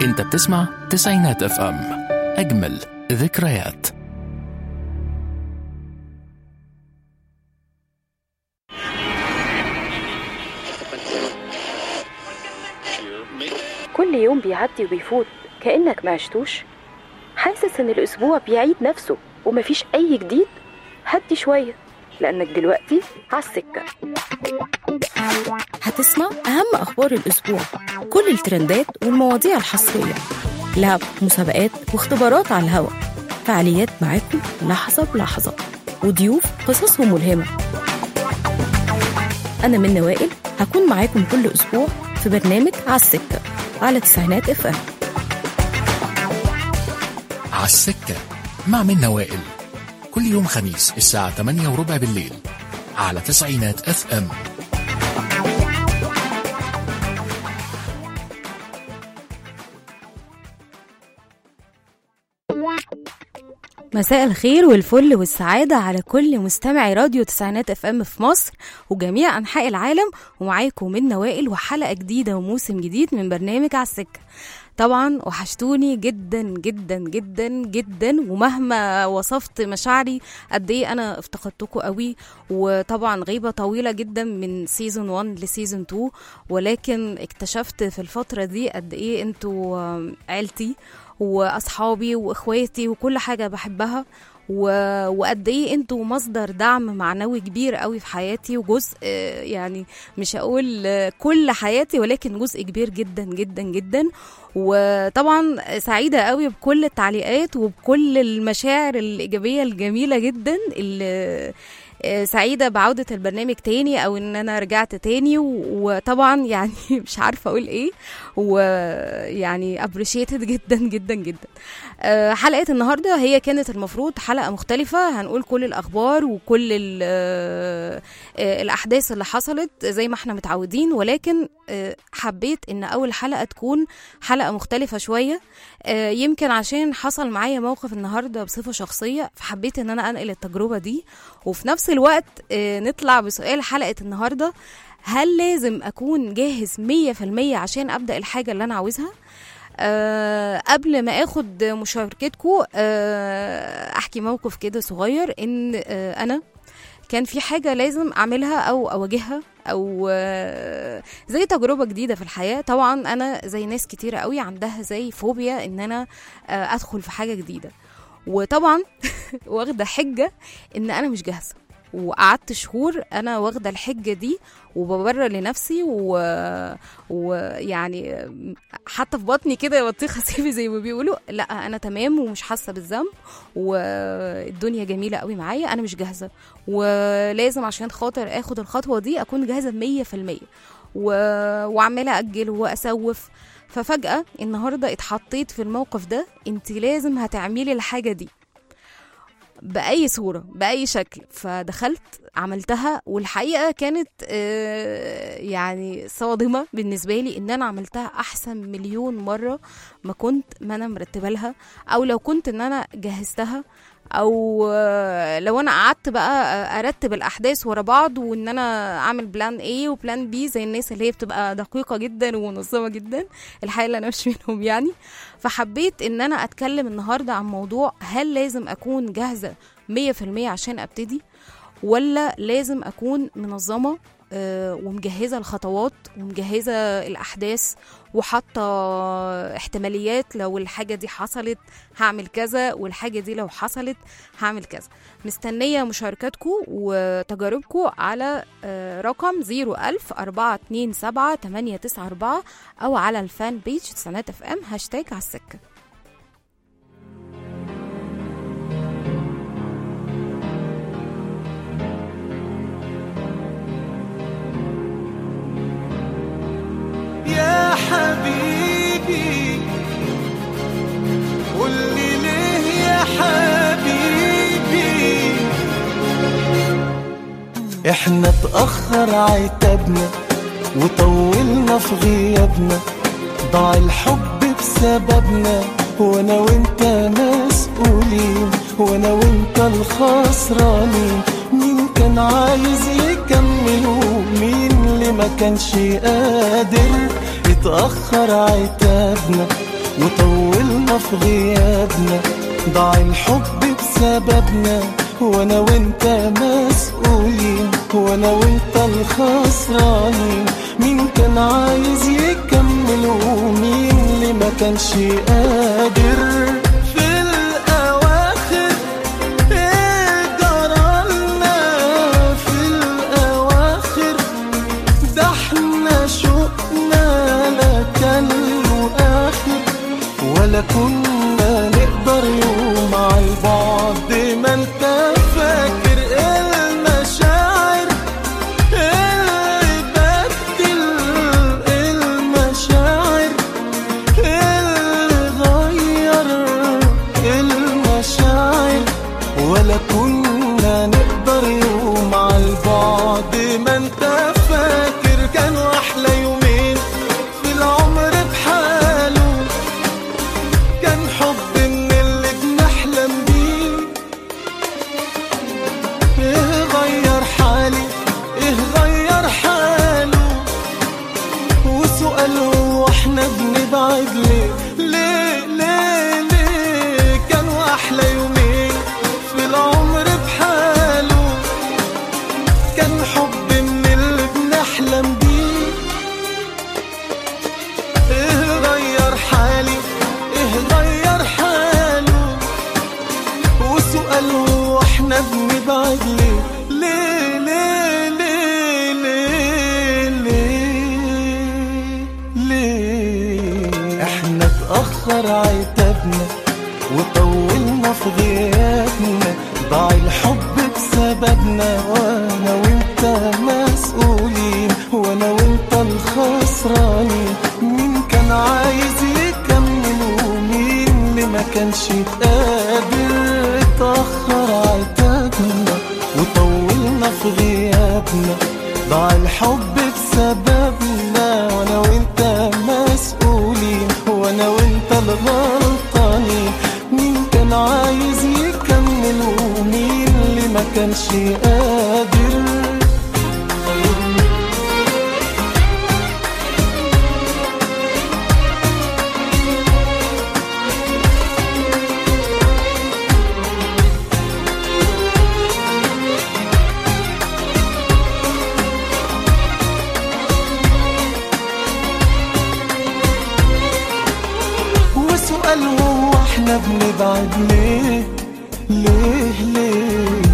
انت بتسمع تسعينات اف ام اجمل ذكريات كل يوم بيعدي وبيفوت كأنك ما عشتوش حاسس إن الأسبوع بيعيد نفسه ومفيش أي جديد هدي شوية لأنك دلوقتي عالسكة هتسمع أهم أخبار الأسبوع كل الترندات والمواضيع الحصرية لعب مسابقات واختبارات على الهوا فعاليات معاكم لحظة بلحظة وضيوف قصصهم ملهمة أنا من وائل هكون معاكم كل أسبوع في برنامج على السكة على تسعينات اف ام عالسكة مع منى وائل كل يوم خميس الساعة 8 وربع بالليل على تسعينات اف ام مساء الخير والفل والسعادة على كل مستمعي راديو تسعينات اف ام في مصر وجميع أنحاء العالم ومعاكم من وائل وحلقة جديدة وموسم جديد من برنامج على السكة طبعا وحشتوني جدا جدا جدا جدا ومهما وصفت مشاعري قد ايه انا افتقدتكم قوي وطبعا غيبه طويله جدا من سيزون 1 لسيزون 2 ولكن اكتشفت في الفتره دي قد ايه انتوا آم، عيلتي واصحابي واخواتي وكل حاجه بحبها و... وقد ايه انتوا مصدر دعم معنوي كبير قوي في حياتي وجزء آه، يعني مش هقول آه، كل حياتي ولكن جزء كبير جدا جدا جدا وطبعا سعيده قوي بكل التعليقات وبكل المشاعر الايجابيه الجميله جدا اللي آه، سعيدة بعودة البرنامج تاني أو إن أنا رجعت تاني و- وطبعا يعني مش عارفة أقول إيه ويعني appreciated جدا جدا جدا آه، حلقة النهاردة هي كانت المفروض حلقة مختلفة هنقول كل الأخبار وكل ال- آه، آه، الأحداث اللي حصلت زي ما احنا متعودين ولكن آه، حبيت إن أول حلقة تكون حلقة مختلفة شوية آه، يمكن عشان حصل معايا موقف النهاردة بصفة شخصية فحبيت إن أنا أنقل التجربة دي وفي نفس الوقت آه، نطلع بسؤال حلقة النهاردة هل لازم أكون جاهز مية في المية عشان أبدأ الحاجة اللي أنا عاوزها؟ أه قبل ما اخد مشاركتكم أه احكي موقف كده صغير ان أه انا كان في حاجه لازم اعملها او اواجهها او آه، زي تجربه جديده في الحياه طبعا انا زي ناس كتيره قوي عندها زي فوبيا ان انا آه، ادخل في حاجه جديده وطبعا واخده حجه ان انا مش جاهزه وقعدت شهور انا واخده الحجه دي وببرر لنفسي و... ويعني حتى في بطني كده بطيخه سيبي زي ما بيقولوا لا انا تمام ومش حاسه بالذنب والدنيا جميله قوي معايا انا مش جاهزه ولازم عشان خاطر اخد الخطوه دي اكون جاهزه مية في المية و... وعماله اجل واسوف ففجاه النهارده اتحطيت في الموقف ده انت لازم هتعملي الحاجه دي باي صوره باي شكل فدخلت عملتها والحقيقه كانت آه، يعني صادمه بالنسبه لي ان انا عملتها احسن مليون مره ما كنت ما انا مرتبه لها او لو كنت ان انا جهزتها او آه، لو انا قعدت بقى آه، ارتب الاحداث ورا بعض وان انا اعمل بلان A وبلان B زي الناس اللي هي بتبقى دقيقه جدا ومنظمه جدا الحقيقه انا مش منهم يعني فحبيت ان انا اتكلم النهارده عن موضوع هل لازم اكون جاهزه 100% عشان ابتدي ولا لازم اكون منظمه آه، ومجهزه الخطوات ومجهزه الاحداث وحاطه احتماليات لو الحاجه دي حصلت هعمل كذا والحاجه دي لو حصلت هعمل كذا مستنيه مشاركاتكم وتجاربكم على آه، رقم 01000 427 894 او على الفان بيج تسعينات اف ام هاشتاج على السكه يا حبيبي قول لي ليه يا حبيبي احنا اتأخر عتابنا وطولنا في غيابنا ضاع الحب بسببنا وانا وانت مسؤولين وانا وانت الخسرانين مين كان عايز يكمل ومين اللي ما كانش قادر اتأخر عتابنا وطولنا في غيابنا ضاع الحب بسببنا وانا وانت مسؤولين وانا وانت الخسرانين مين كان عايز يكمل ومين اللي ما كانش قادر في الاواخر ايه جرالنا في الاواخر ده احنا شوقنا لا كان له اخر ولا كنا نقدر يوم على البعد ما انت فاكر المشاعر اللي بدل المشاعر اللي غير المشاعر ولا كنا نقدر يوم على البعد ما انت فاكر كانوا احلى يومين في العمر بحاله كان حب من اللي بنحلم بيه ايه غير حالي ايه غير حاله وسؤال هو احنا بنبعد ليه ليه ليه ليه كانوا احلى يومين في العمر بحاله كان حب من اللي بنحلم بيه ايه غير حالي ايه غير حاله وسؤال هو احنا بنبعد ليه ليه ليه ليه ليه ليه ليه احنا اتأخر عتابنا وطولنا في غيابنا ضاع الحب بسببنا وانا وانت مسؤولين وانا وانت الخسرانين مين كان عايز يكمل ومين اللي ما كانش قادر اتأخر عتابنا وطولنا في غيابنا ضاع الحب بسببنا وانا وانت مسؤولين وانا وانت الغلطانين مين كان عايز يكمل ومين اللي ما كانش قادر وسؤال هو احنا بنبعد ليه ليه ليه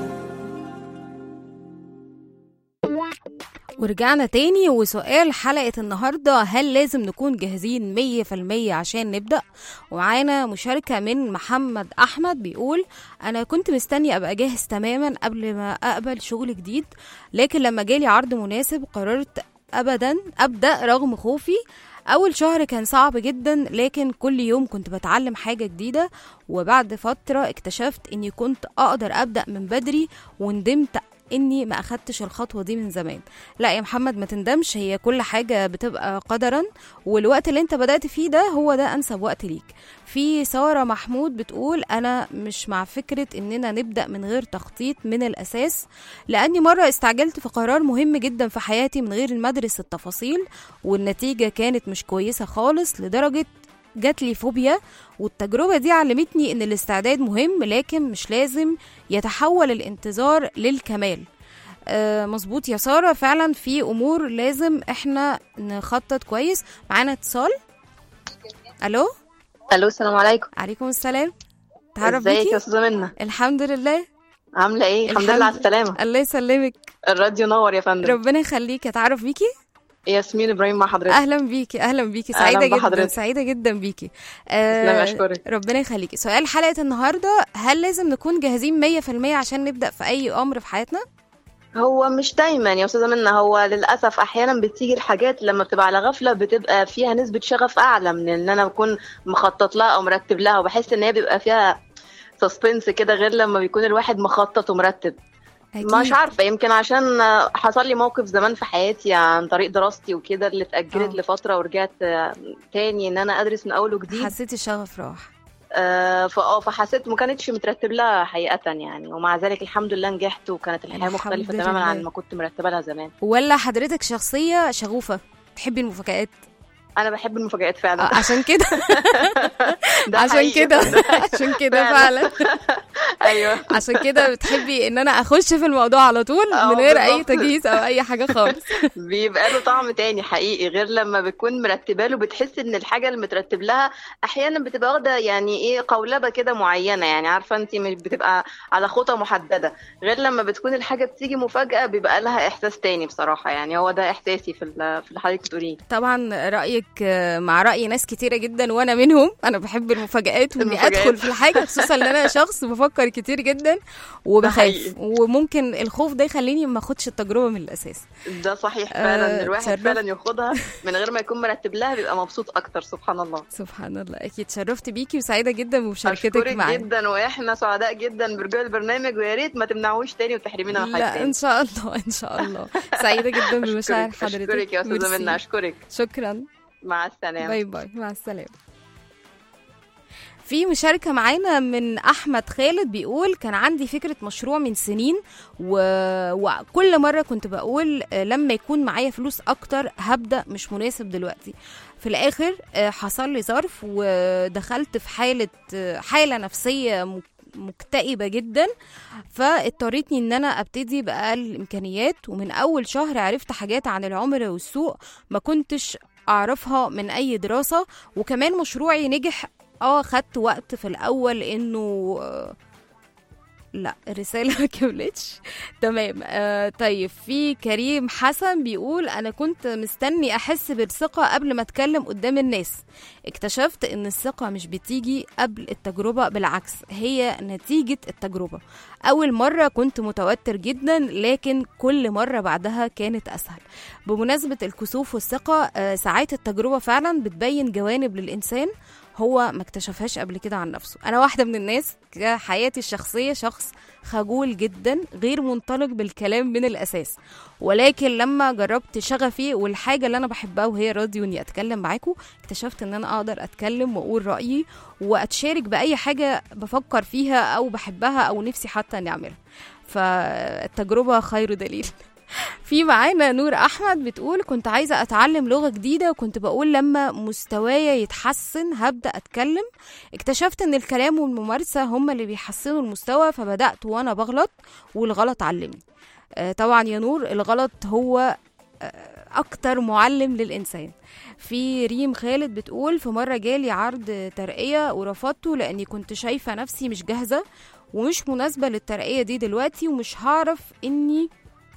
ورجعنا تاني وسؤال حلقة النهاردة هل لازم نكون جاهزين مية في المية عشان نبدأ ومعانا مشاركة من محمد أحمد بيقول أنا كنت مستني أبقى جاهز تماما قبل ما أقبل شغل جديد لكن لما جالي عرض مناسب قررت أبدا أبدأ رغم خوفي أول شهر كان صعب جدا لكن كل يوم كنت بتعلم حاجة جديدة وبعد فترة اكتشفت إني كنت أقدر أبدأ من بدري وندمت اني ما اخدتش الخطوه دي من زمان لا يا محمد ما تندمش هي كل حاجه بتبقى قدرا والوقت اللي انت بدات فيه ده هو ده انسب وقت ليك في ساره محمود بتقول انا مش مع فكره اننا نبدا من غير تخطيط من الاساس لاني مره استعجلت في قرار مهم جدا في حياتي من غير المدرس التفاصيل والنتيجه كانت مش كويسه خالص لدرجه جات لي فوبيا والتجربة دي علمتني إن الاستعداد مهم لكن مش لازم يتحول الانتظار للكمال آه مظبوط يا سارة فعلا في أمور لازم احنا نخطط كويس معانا اتصال ألو الو السلام عليكم عليكم السلام تعرف ازيك يا بيكي استاذه منى الحمد لله عامله ايه الحمد لله على السلامه الله يسلمك الراديو نور يا فندم ربنا يخليك اتعرف بيكي ياسمين ابراهيم مع حضرتك اهلا بيكي اهلا بيكي أهلاً سعيده جدا بحضرتك. سعيده جدا بيكي تسلمي اشكرك ربنا يخليكي سؤال حلقه النهارده هل لازم نكون جاهزين 100% عشان نبدا في اي امر في حياتنا هو مش دايما يا استاذه منى هو للاسف احيانا بتيجي الحاجات لما بتبقى على غفله بتبقى فيها نسبه شغف اعلى من ان انا بكون مخطط لها او مرتب لها وبحس ان هي بيبقى فيها سسبنس كده غير لما بيكون الواحد مخطط ومرتب أكيد. مش عارفه يمكن عشان حصل لي موقف زمان في حياتي عن طريق دراستي وكده اللي اتاجلت آه. لفتره ورجعت آه، تاني ان انا ادرس من اول وجديد حسيت الشغف راح آه، فاه فحسيت ما كانتش مترتب لها حقيقه يعني ومع ذلك الحمد لله نجحت وكانت الحياه الحمد مختلفه لله. تماما عن ما كنت مرتبه لها زمان ولا حضرتك شخصيه شغوفه تحبي المفاجآت انا بحب المفاجآت آه، فعلا عشان كده ده عشان حقيقي. كده عشان كده فعلا ايوه عشان كده بتحبي ان انا اخش في الموضوع على طول آه، من غير اي بالظبط. تجهيز او اي حاجه خالص بيبقى له طعم تاني حقيقي غير لما بتكون مرتبه له بتحس ان الحاجه اللي مترتب لها احيانا بتبقى واخده يعني ايه قولبه كده معينه يعني عارفه انت مش بتبقى على خطى محدده غير لما بتكون الحاجه بتيجي مفاجاه بيبقى لها احساس تاني بصراحه يعني هو ده احساسي في ال- في اللي حضرتك بتقوليه طبعا رايك آه، مع راي ناس كتيره جدا وانا منهم انا بحب المفاجآت واني المفاجآت. ادخل في الحاجه خصوصا ان انا شخص بفكر كتير جدا وبخاف حقيقي. وممكن الخوف ده يخليني ما اخدش التجربه من الاساس ده صحيح فعلا آه، الواحد اتشرفت. فعلا ياخدها من غير ما يكون مرتب لها بيبقى مبسوط اكتر سبحان الله سبحان الله اكيد شرفت بيكي وسعيده جدا بمشاركتك اشكرك معانا جدا واحنا سعداء جدا برجوع البرنامج ويا ريت ما تمنعوش تاني وتحرمينا من حاجه لا ان شاء الله ان شاء الله سعيده جدا بمشاعر أشكرك- حضرتك اشكرك يا استاذه ميرسي. منى اشكرك شكرا مع السلامه باي باي مع السلامة في مشاركة معانا من أحمد خالد بيقول كان عندي فكرة مشروع من سنين و... وكل مرة كنت بقول آه، لما يكون معايا فلوس أكتر هبدأ مش مناسب دلوقتي في الآخر آه، حصل لي ظرف ودخلت في حالة آه، حالة نفسية مك- مكتئبة جدا فاضطريتني ان انا ابتدي باقل الامكانيات ومن اول شهر عرفت حاجات عن العملاء والسوق ما كنتش اعرفها من اي دراسه وكمان مشروعي نجح اه خدت وقت في الاول انه آه، لا الرسالة ما كملتش تمام آه طيب في كريم حسن بيقول أنا كنت مستني أحس بالثقة قبل ما أتكلم قدام الناس اكتشفت إن الثقة مش بتيجي قبل التجربة بالعكس هي نتيجة التجربة أول مرة كنت متوتر جدا لكن كل مرة بعدها كانت أسهل بمناسبة الكسوف والثقة آه ساعات التجربة فعلا بتبين جوانب للإنسان هو ما اكتشفهاش قبل كده عن نفسه انا واحده من الناس كحياتي الشخصيه شخص خجول جدا غير منطلق بالكلام من الاساس ولكن لما جربت شغفي والحاجه اللي انا بحبها وهي راديو اني اتكلم معاكم اكتشفت ان انا اقدر اتكلم واقول رايي واتشارك باي حاجه بفكر فيها او بحبها او نفسي حتى اني اعملها فالتجربه خير دليل في معانا نور احمد بتقول كنت عايزه اتعلم لغه جديده وكنت بقول لما مستوايا يتحسن هبدا اتكلم اكتشفت ان الكلام والممارسه هما اللي بيحسنوا المستوى فبدات وانا بغلط والغلط علمني آه، طبعا يا نور الغلط هو آه، اكتر معلم للانسان في ريم خالد بتقول في مره جالي عرض ترقيه ورفضته لاني كنت شايفه نفسي مش جاهزه ومش مناسبه للترقيه دي دلوقتي ومش هعرف اني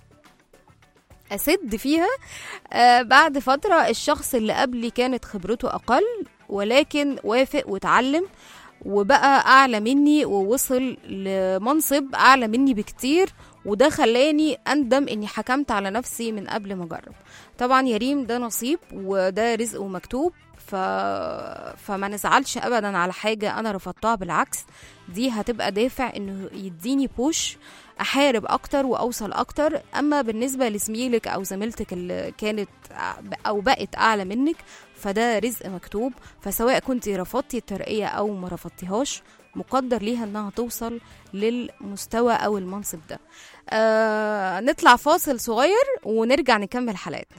اسد فيها آه بعد فتره الشخص اللي قبلي كانت خبرته اقل ولكن وافق واتعلم وبقى اعلى مني ووصل لمنصب اعلى مني بكتير وده خلاني اندم اني حكمت على نفسي من قبل ما اجرب طبعا يا ريم ده نصيب وده رزق ومكتوب ف... فما نزعلش ابدا على حاجه انا رفضتها بالعكس دي هتبقى دافع انه يديني بوش احارب اكتر واوصل اكتر اما بالنسبه لزميلك او زميلتك اللي كانت او بقت اعلى منك فده رزق مكتوب فسواء كنت رفضتي الترقيه او ما رفضتيهاش مقدر ليها انها توصل للمستوى او المنصب ده آه نطلع فاصل صغير ونرجع نكمل حلقتنا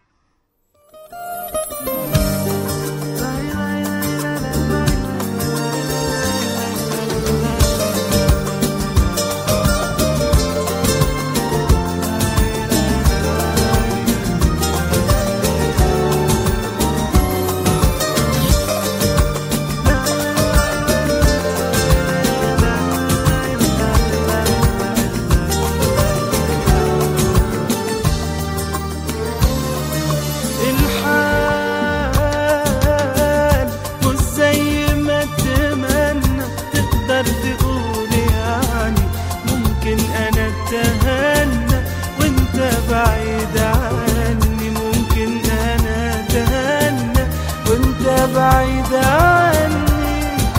الحال مش زي ما اتمنى تقدر تقول يعني ممكن انا اتهنى وانت بعيد عني ممكن انا اتهنى وانت بعيد عني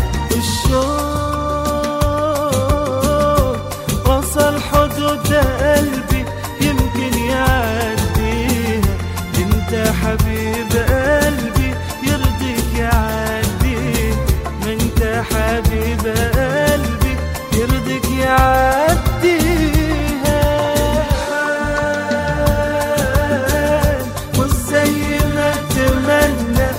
الشوق وصل حدود قلبي يمكن يعديها انت حبيب قلبي يرضيك يعدي ما انت حبيب قلبي يرضيك يعديها مش زي ما اتمنى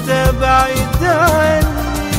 وانت بعيد عني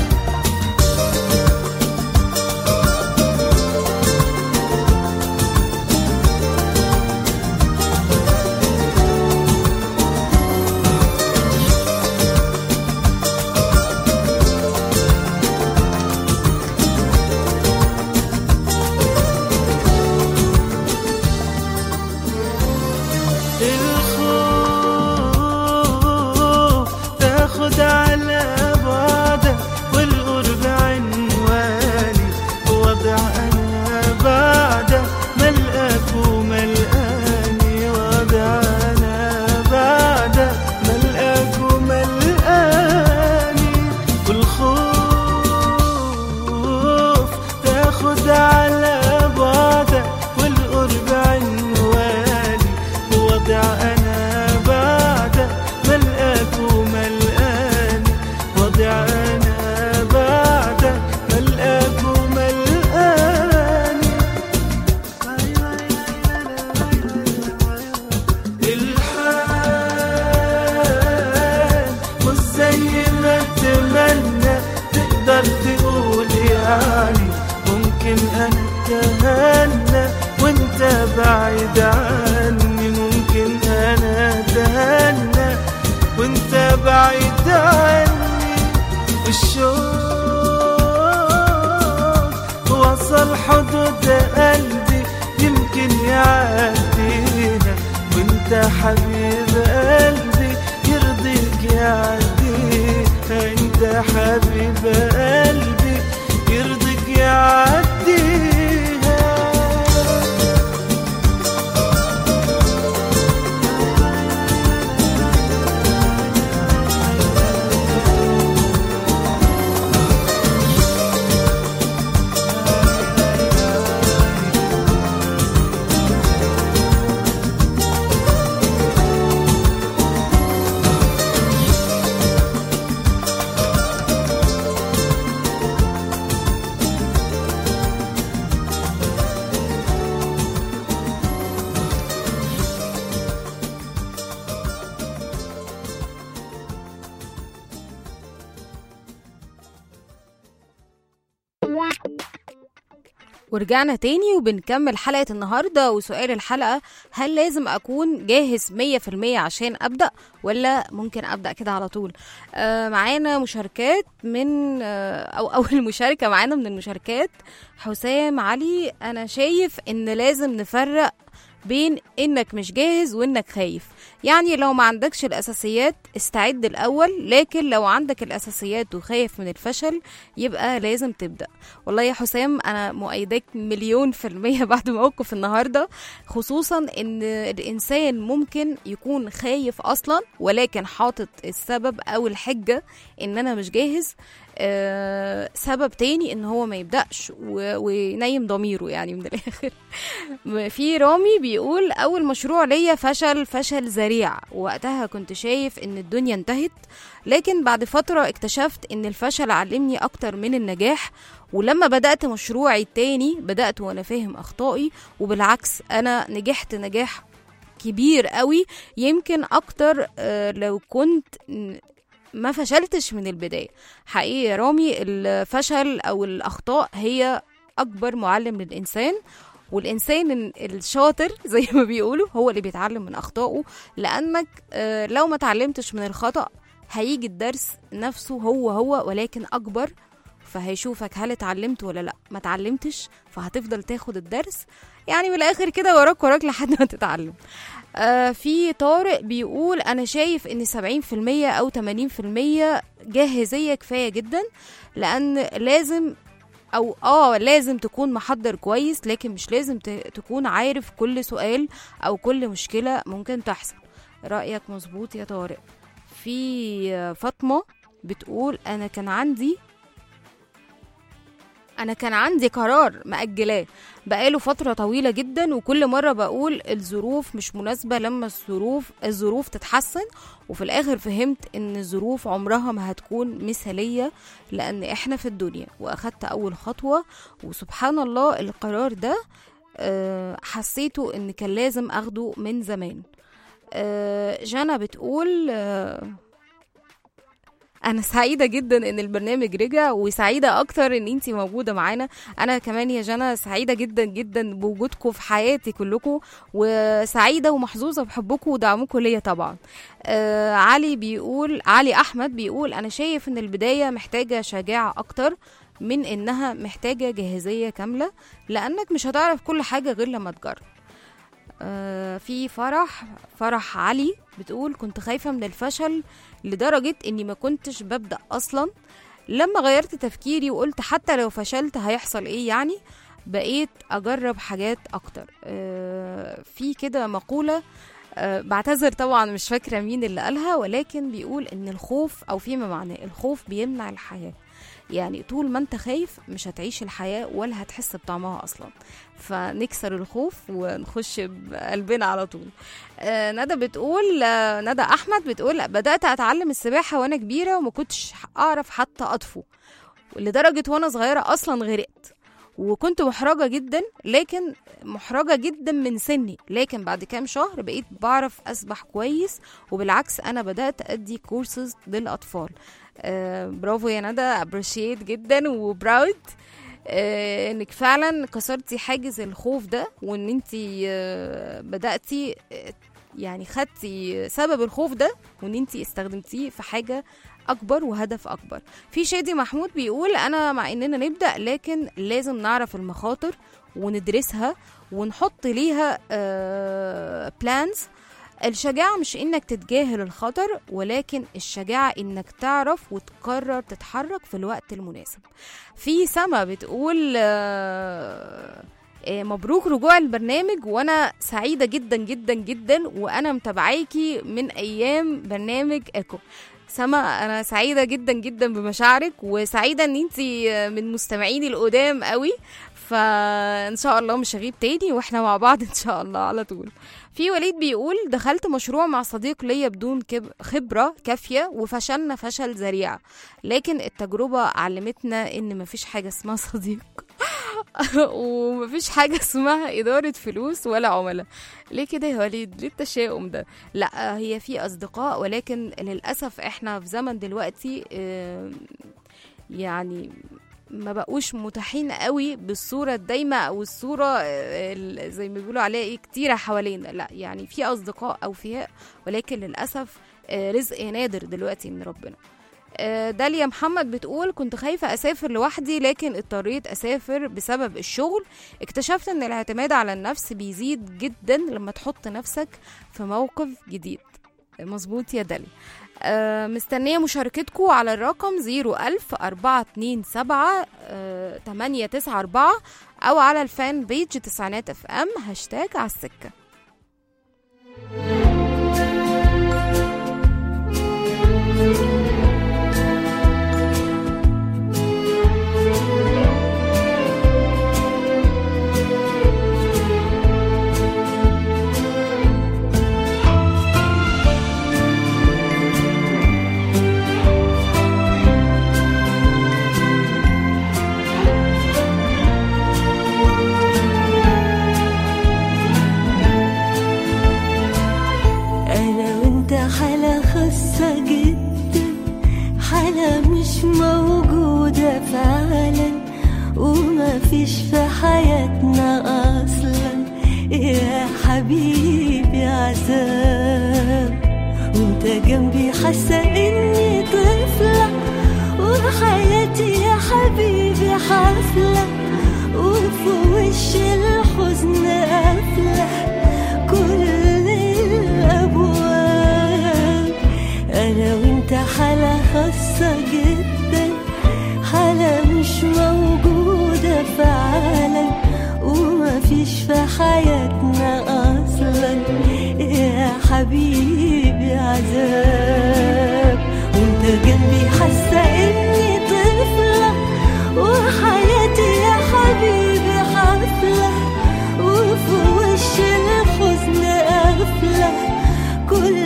الخوف تاخد على بعدك والقرب عنواني وضع انا بعدك ملقاك وملقاني وضع انا بعدك ملقاك وملقاني والخوف تاخد على بعدك والقرب عنواني وضع انا بعدك ملقاك وملقاني وضع انا بعدك ملقاك وملقاني الحال مش زي ما اتمنى تقدر تقول يعني ممكن انا اتهنى وانت بعيد عني ممكن انا اتهنى وانت بعيد عني الشوق وصل حدود قلبي يمكن يعدينا وانت حبيب قلبي يرضيك يعديها انت حبيب قلبي يرضيك يعديها ورجعنا تاني وبنكمل حلقة النهاردة وسؤال الحلقة هل لازم أكون جاهز مية في المية عشان أبدأ ولا ممكن أبدأ كده على طول آه معانا مشاركات من آه أو أول مشاركة معانا من المشاركات حسام علي أنا شايف إن لازم نفرق بين انك مش جاهز وانك خايف يعني لو ما عندكش الاساسيات استعد الاول لكن لو عندك الاساسيات وخايف من الفشل يبقى لازم تبدا والله يا حسام انا مؤيداك مليون في المية بعد موقف النهاردة خصوصا ان الانسان ممكن يكون خايف اصلا ولكن حاطط السبب او الحجة ان انا مش جاهز آه سبب تاني ان هو ما يبدأش و- وينيم ضميره يعني من الاخر في رامي بيقول اول مشروع ليا فشل فشل ذريع وقتها كنت شايف ان الدنيا انتهت لكن بعد فترة اكتشفت ان الفشل علمني اكتر من النجاح ولما بدأت مشروعي التاني بدأت وانا فاهم اخطائي وبالعكس انا نجحت نجاح كبير قوي يمكن اكتر آه، لو كنت ن- ما فشلتش من البداية حقيقي يا رامي الفشل او الاخطاء هي اكبر معلم للانسان والانسان الشاطر زي ما بيقولوا هو اللي بيتعلم من اخطائه لانك آه، لو ما تعلمتش من الخطأ هيجي الدرس نفسه هو هو ولكن اكبر فهيشوفك هل اتعلمت ولا لا ما اتعلمتش فهتفضل تاخد الدرس يعني من الاخر كده وراك وراك لحد ما تتعلم آه في طارق بيقول انا شايف ان 70% او 80% جاهزيه كفايه جدا لان لازم او اه لازم تكون محضر كويس لكن مش لازم ت- تكون عارف كل سؤال او كل مشكله ممكن تحصل رايك مظبوط يا طارق في آه، فاطمه بتقول انا كان عندي انا كان عندي قرار مأجلاه بقاله فترة طويلة جدا وكل مرة بقول الظروف مش مناسبة لما الظروف الظروف تتحسن وفي الاخر فهمت ان الظروف عمرها ما هتكون مثالية لان احنا في الدنيا واخدت اول خطوة وسبحان الله القرار ده آه، حسيته ان كان لازم اخده من زمان آه، جانا بتقول آه، انا سعيده جدا ان البرنامج رجع وسعيده اكتر ان انتي موجوده معانا انا كمان يا جنى سعيده جدا جدا بوجودكم في حياتي كلكم وسعيده ومحظوظه بحبكم ودعمكم ليا طبعا آه علي بيقول علي احمد بيقول انا شايف ان البدايه محتاجه شجاعه اكتر من انها محتاجه جاهزيه كامله لانك مش هتعرف كل حاجه غير لما تجرب آه في فرح فرح علي بتقول كنت خايفة من الفشل لدرجة اني ما كنتش ببدأ اصلا لما غيرت تفكيري وقلت حتى لو فشلت هيحصل ايه يعني بقيت اجرب حاجات اكتر آه في كده مقولة آه بعتذر طبعا مش فاكرة مين اللي قالها ولكن بيقول ان الخوف او فيما معناه الخوف بيمنع الحياة يعني طول ما انت خايف مش هتعيش الحياة ولا هتحس بطعمها اصلا فنكسر الخوف ونخش بقلبنا على طول آه ندى بتقول آه ندى احمد بتقول بدات اتعلم السباحه وانا كبيره وما كنتش اعرف حتى اطفو لدرجه وانا صغيره اصلا غرقت وكنت محرجة جدا لكن محرجة جدا من سني لكن بعد كام شهر بقيت بعرف أسبح كويس وبالعكس أنا بدأت أدي كورسز للأطفال آه برافو يا ندى ابريشيت جدا وبراود آه انك فعلا كسرتي حاجز الخوف ده وان انت آه بداتي آه يعني خدتي سبب الخوف ده وان انت استخدمتيه في حاجه اكبر وهدف اكبر في شادي محمود بيقول انا مع اننا نبدا لكن لازم نعرف المخاطر وندرسها ونحط ليها بلانز الشجاعة مش انك تتجاهل الخطر ولكن الشجاعة انك تعرف وتقرر تتحرك في الوقت المناسب في سما بتقول آه مبروك رجوع البرنامج وانا سعيدة جدا جدا جدا وانا متابعاكي من ايام برنامج ايكو سما انا سعيده جدا جدا بمشاعرك وسعيده ان انت من مستمعيني القدام قوي فان شاء الله مش هغيب تاني واحنا مع بعض ان شاء الله على طول في وليد بيقول دخلت مشروع مع صديق ليا بدون خبره كافيه وفشلنا فشل ذريع لكن التجربه علمتنا ان مفيش حاجه اسمها صديق ومفيش حاجة اسمها إدارة فلوس ولا عملاء ليه كده يا وليد ليه التشاؤم ده لا هي في أصدقاء ولكن للأسف احنا في زمن دلوقتي يعني ما بقوش متاحين قوي بالصورة الدايمة أو الصورة زي ما بيقولوا عليها إيه كتيرة حوالينا لا يعني في أصدقاء أوفياء ولكن للأسف رزق نادر دلوقتي من ربنا داليا محمد بتقول كنت خايفة أسافر لوحدي لكن اضطريت أسافر بسبب الشغل اكتشفت أن الاعتماد على النفس بيزيد جدا لما تحط نفسك في موقف جديد مظبوط يا داليا آه مستنية مشاركتكم على الرقم 01000 427 894 أو على الفان بيج تسعينات اف ام هاشتاج على السكة مفيش في حياتنا اصلا يا حبيبي عذاب وانت جنبي حاسه اني طفله وحياتي يا حبيبي حفله وفي وش الحزن قافله كل الابواب انا وانت حاله خاصه جدا حاله مش موجوده فعلا ومفيش في حياتنا اصلا يا حبيبي عذاب وانت جنبي حاسه اني طفله وحياتي يا حبيبي حفله وفي وش الحزن قافله كل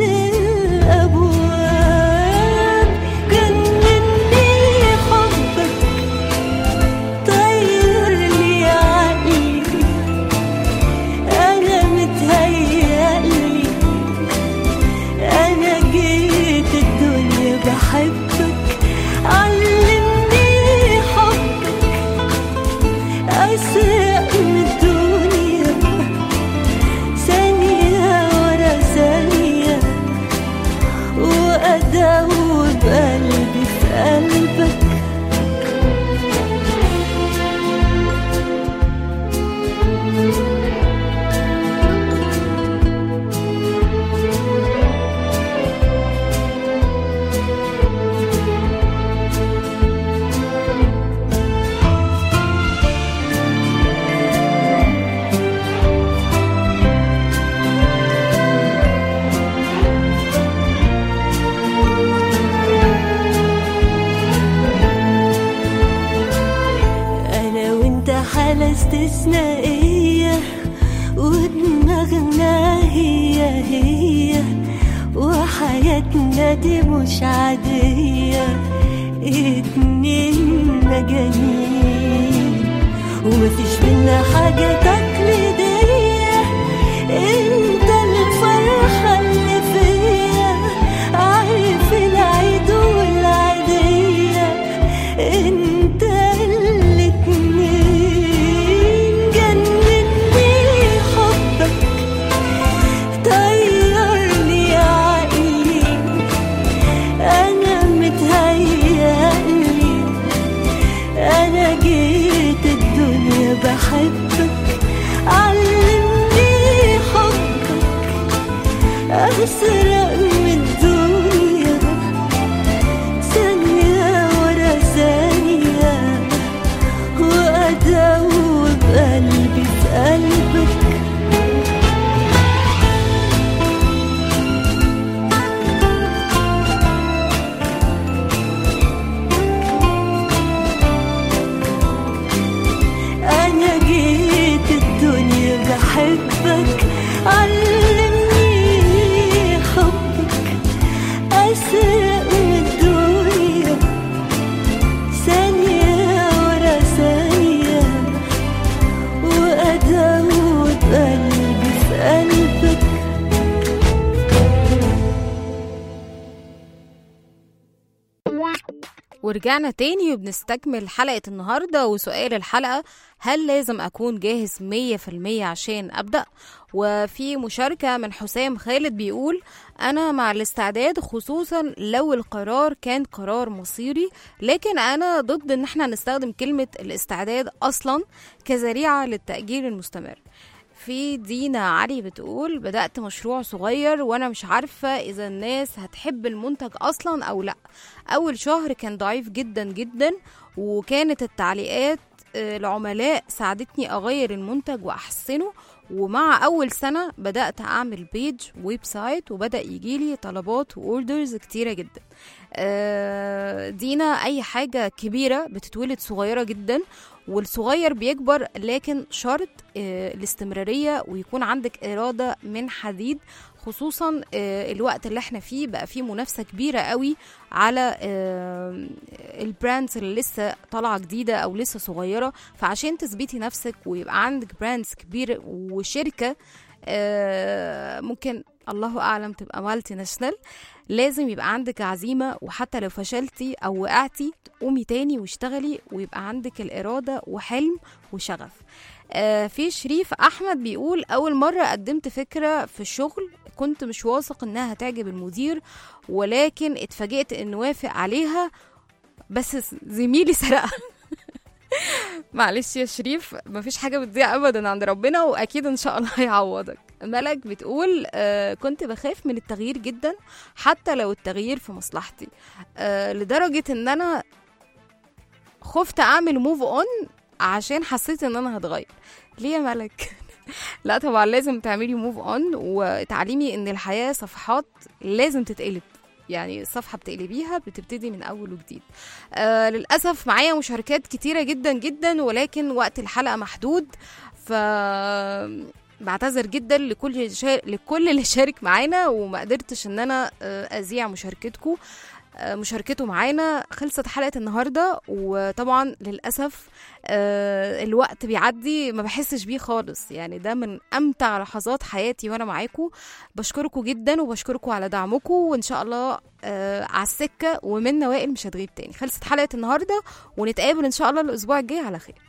الابواب جنني حبك طير لي عقلي انا متهيألي انا جيت الدنيا بحبك استثنائية ودماغنا هي هي وحياتنا دي مش عادية اتنين مجانين ومفيش بينا حاجة تقليدية انت الفرحة اللي فيا عارف العيد والعيدية انت الاتنين جنني حبك طيرني عقلي انا متهيألي انا جيت الدنيا بحبك علمني حبك اسرق من الدنيا ثانية ورا ثانية وأدوب قلبي في قلبك أنا جيت الدنيا بحبك علمني حبك أسرق من الدنيا ثانية ورا ثانية وأدوب قلبي في قلبك ورجعنا تاني وبنستكمل حلقة النهاردة وسؤال الحلقة هل لازم أكون جاهز مية في المية عشان أبدأ وفي مشاركة من حسام خالد بيقول أنا مع الاستعداد خصوصا لو القرار كان قرار مصيري لكن أنا ضد إن احنا نستخدم كلمة الاستعداد أصلا كذريعة للتأجيل المستمر في دينا علي بتقول بدأت مشروع صغير وأنا مش عارفة إذا الناس هتحب المنتج أصلا أو لأ أول شهر كان ضعيف جدا جدا وكانت التعليقات آه، العملاء ساعدتني أغير المنتج وأحسنه ومع أول سنة بدأت أعمل بيج ويب سايت وبدأ يجيلي طلبات وأوردرز كتيرة جدا آه، دينا أي حاجة كبيرة بتتولد صغيرة جدا والصغير بيكبر لكن شرط آه، الاستمرارية ويكون عندك إرادة من حديد خصوصا آه، الوقت اللي احنا فيه بقى فيه منافسة كبيرة قوي على آه، البراندز اللي لسه طالعة جديدة أو لسه صغيرة فعشان تثبتي نفسك ويبقى عندك براندز كبير وشركة آه، ممكن الله أعلم تبقى مالتي ناشونال لازم يبقى عندك عزيمة وحتى لو فشلتي أو وقعتي قومي تاني واشتغلي ويبقى عندك الإرادة وحلم وشغف آه، في شريف أحمد بيقول أول مرة قدمت فكرة في الشغل كنت مش واثق إنها هتعجب المدير ولكن اتفاجئت إنه وافق عليها بس زميلي سرقها معلش يا شريف مفيش حاجة بتضيع أبدا عند ربنا وأكيد إن شاء الله هيعوضك ملك بتقول آه كنت بخاف من التغيير جدا حتى لو التغيير في مصلحتي آه لدرجة إن أنا خفت أعمل موف أون عشان حسيت إن أنا هتغير ليه يا ملك؟ لا طبعا لازم تعملي موف اون وتعلمي ان الحياه صفحات لازم تتقلب يعني الصفحه بتقلبيها بتبتدي من اول وجديد آه للاسف معايا مشاركات كتيره جدا جدا ولكن وقت الحلقه محدود ف بعتذر جدا لكل شا... لكل اللي شارك معانا وما قدرتش ان انا آه، اذيع مشاركتكم آه، مشاركته معانا خلصت حلقه النهارده وطبعا للاسف آه، الوقت بيعدي ما بحسش بيه خالص يعني ده من امتع لحظات حياتي وانا معاكم بشكركم جدا وبشكركم على دعمكم وان شاء الله آه، على السكه ومن وائل مش هتغيب تاني خلصت حلقه النهارده ونتقابل ان شاء الله الاسبوع الجاي على خير